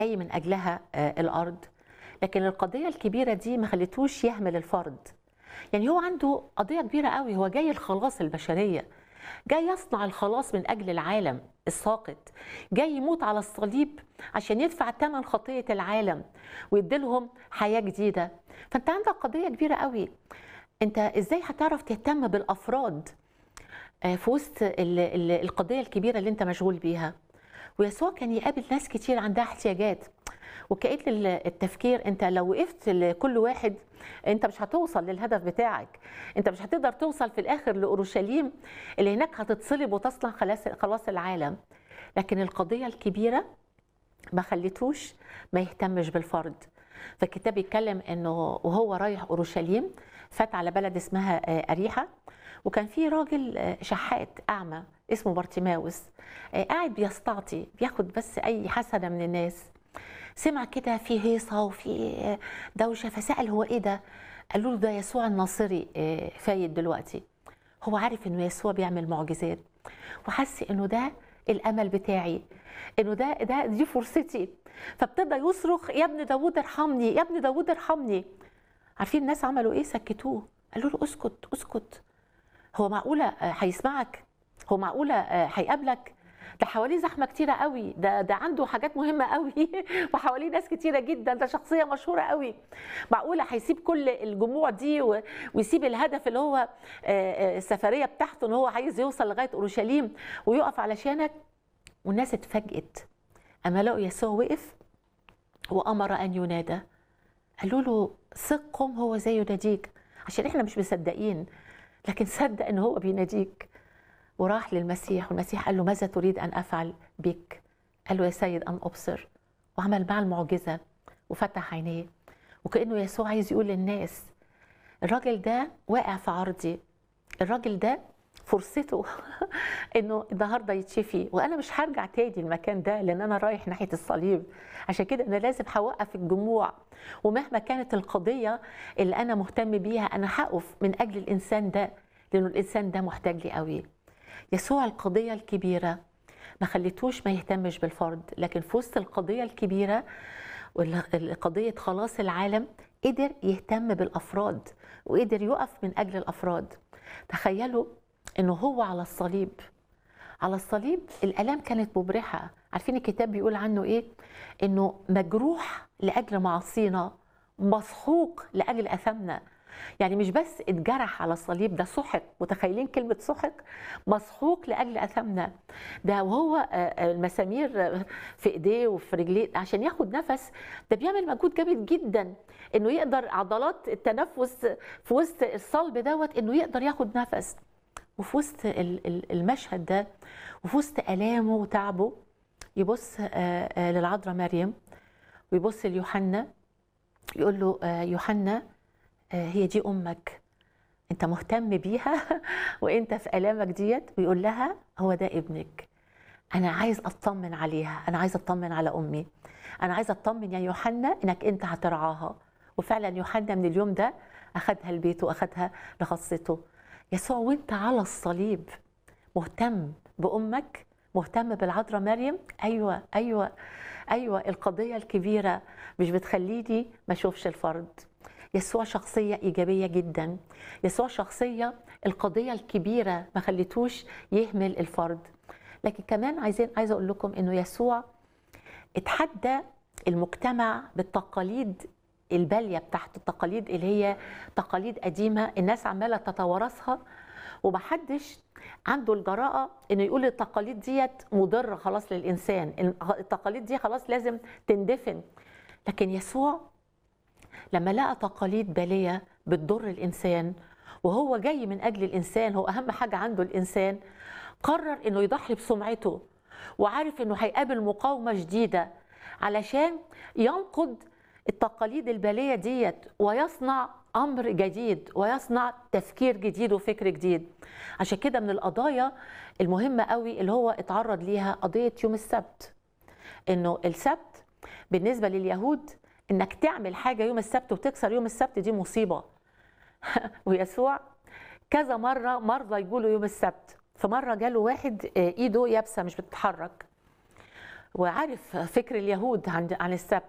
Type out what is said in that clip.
جاي من اجلها آه، الارض لكن القضيه الكبيره دي ما خلتوش يهمل الفرد يعني هو عنده قضيه كبيره قوي هو جاي الخلاص البشريه جاي يصنع الخلاص من اجل العالم الساقط جاي يموت على الصليب عشان يدفع ثمن خطيه العالم ويديلهم حياه جديده فانت عندك قضيه كبيره قوي انت ازاي هتعرف تهتم بالافراد آه، في وسط ال- ال- القضيه الكبيره اللي انت مشغول بيها ويسوع كان يقابل ناس كتير عندها احتياجات وكأن ال- التفكير انت لو وقفت لكل واحد انت مش هتوصل للهدف بتاعك انت مش هتقدر توصل في الاخر لاورشليم اللي هناك هتتصلب وتصنع خلاص خلاص العالم لكن القضيه الكبيره ما خليتوش ما يهتمش بالفرد فالكتاب بيتكلم انه وهو رايح اورشليم فات على بلد اسمها آه، اريحه وكان في راجل آه، شحات اعمى اسمه بارتيماوس آه، قاعد بيستعطي بياخد بس اي حسنه من الناس سمع كده في هيصه وفي آه، دوشه فسال هو ايه ده قالوا له ده يسوع الناصري آه، فايت دلوقتي هو عارف انه يسوع بيعمل معجزات وحس انه ده الامل بتاعي انه ده ده دي فرصتي فابتدى يصرخ يا ابن داوود ارحمني يا ابن داوود ارحمني عارفين الناس عملوا ايه سكتوه قالوا له اسكت اسكت هو معقوله آه، هيسمعك هو معقوله آه، هيقابلك ده حواليه زحمه كتيره قوي ده ده عنده حاجات مهمه قوي وحواليه ناس كتيره جدا ده شخصيه مشهوره قوي معقوله هيسيب كل الجموع دي و- ويسيب الهدف اللي هو آه، آه، السفريه بتاعته ان هو عايز يوصل لغايه اورشليم ويقف علشانك والناس اتفاجئت اما لقوا يسوع وقف وامر ان ينادى قالوا له ثق قم هو زي يناديك عشان احنا مش مصدقين لكن صدق ان هو بيناديك وراح للمسيح والمسيح قال له ماذا تريد ان افعل بك قال له يا سيد ان ابصر وعمل معاه المعجزه وفتح عينيه وكانه يسوع عايز يقول للناس الراجل ده واقع في عرضي الراجل ده فرصته انه النهارده يتشفي وانا مش هرجع تاني المكان ده لان انا رايح ناحيه الصليب عشان كده انا لازم هوقف الجموع ومهما كانت القضيه اللي انا مهتم بيها انا هقف من اجل الانسان ده لانه الانسان ده محتاج لي قوي يسوع القضيه الكبيره ما خليتوش ما يهتمش بالفرد لكن في وسط القضيه الكبيره قضيه خلاص العالم قدر يهتم بالافراد وقدر يقف من اجل الافراد تخيلوا انه هو على الصليب على الصليب الالام كانت مبرحه عارفين الكتاب بيقول عنه ايه انه مجروح لاجل معاصينا مسحوق لاجل اثامنا يعني مش بس اتجرح على الصليب ده سحق متخيلين كلمه سحق مسحوق لاجل اثامنا ده وهو آه، آه، المسامير آه، في ايديه وفي رجليه عشان ياخد نفس ده بيعمل مجهود جامد جدا انه يقدر عضلات التنفس في وسط الصلب دوت انه يقدر ياخد نفس وفي وسط ال- ال- المشهد ده وفي وسط الامه وتعبه يبص آه، آه، للعذراء مريم ويبص ليوحنا يقول له آه، يوحنا آه، هي دي امك انت مهتم بيها وانت في الامك ديت ويقول لها هو ده ابنك انا عايز اطمن عليها انا عايز اطمن على امي انا عايز اطمن يا يوحنا انك انت هترعاها وفعلا يوحنا من اليوم ده اخدها البيت واخدها لخاصته يسوع وانت على الصليب مهتم بامك مهتم بالعذراء مريم ايوه ايوه ايوه القضيه الكبيره مش بتخليني ما اشوفش الفرد يسوع شخصيه ايجابيه جدا يسوع شخصيه القضيه الكبيره ما خليتوش يهمل الفرد لكن كمان عايزين عايزه اقول لكم انه يسوع اتحدى المجتمع بالتقاليد الباليه بتاعته التقاليد اللي هي تقاليد قديمه الناس عماله تتوارثها ومحدش عنده الجراءه انه يقول التقاليد ديت مضره خلاص للانسان التقاليد دي خلاص لازم تندفن لكن يسوع لما لقى تقاليد باليه بتضر الانسان وهو جاي من اجل الانسان هو اهم حاجه عنده الانسان قرر انه يضحي بسمعته وعارف انه هيقابل مقاومه شديده علشان ينقض التقاليد الباليه ديت ويصنع امر جديد ويصنع تفكير جديد وفكر جديد عشان كده من القضايا المهمه قوي اللي هو اتعرض ليها قضيه يوم السبت انه السبت بالنسبه لليهود انك تعمل حاجه يوم السبت وتكسر يوم السبت دي مصيبه ويسوع كذا مره مرضى يقولوا يوم السبت فمره جاله واحد آه، ايده يابسه مش بتتحرك وعارف فكر اليهود عن عن السبت